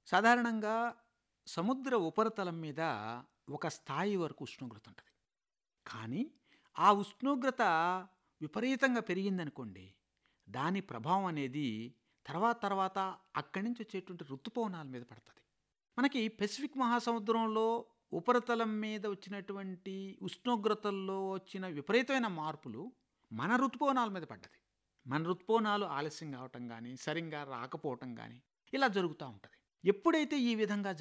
సాధారణంగా సముద్ర ఉపరితలం మీద ఒక స్థాయి వరకు ఉష్ణోగ్రత ఉంటుంది కానీ ఆ ఉష్ణోగ్రత విపరీతంగా పెరిగిందనుకోండి దాని ప్రభావం అనేది తర్వాత తర్వాత అక్కడి నుంచి వచ్చేటువంటి ఋతుపవనాల మీద పడుతుంది మనకి పెసిఫిక్ మహాసముద్రంలో ఉపరితలం మీద వచ్చినటువంటి ఉష్ణోగ్రతల్లో వచ్చిన విపరీతమైన మార్పులు మన ఋతుపవనాల మీద పడ్డది మన ఋతుపవనాలు ఆలస్యం కావటం కానీ సరిగ్గా రాకపోవటం కానీ ఇలా జరుగుతూ ఉంటుంది ఎప్పుడైతే ఈ విధంగా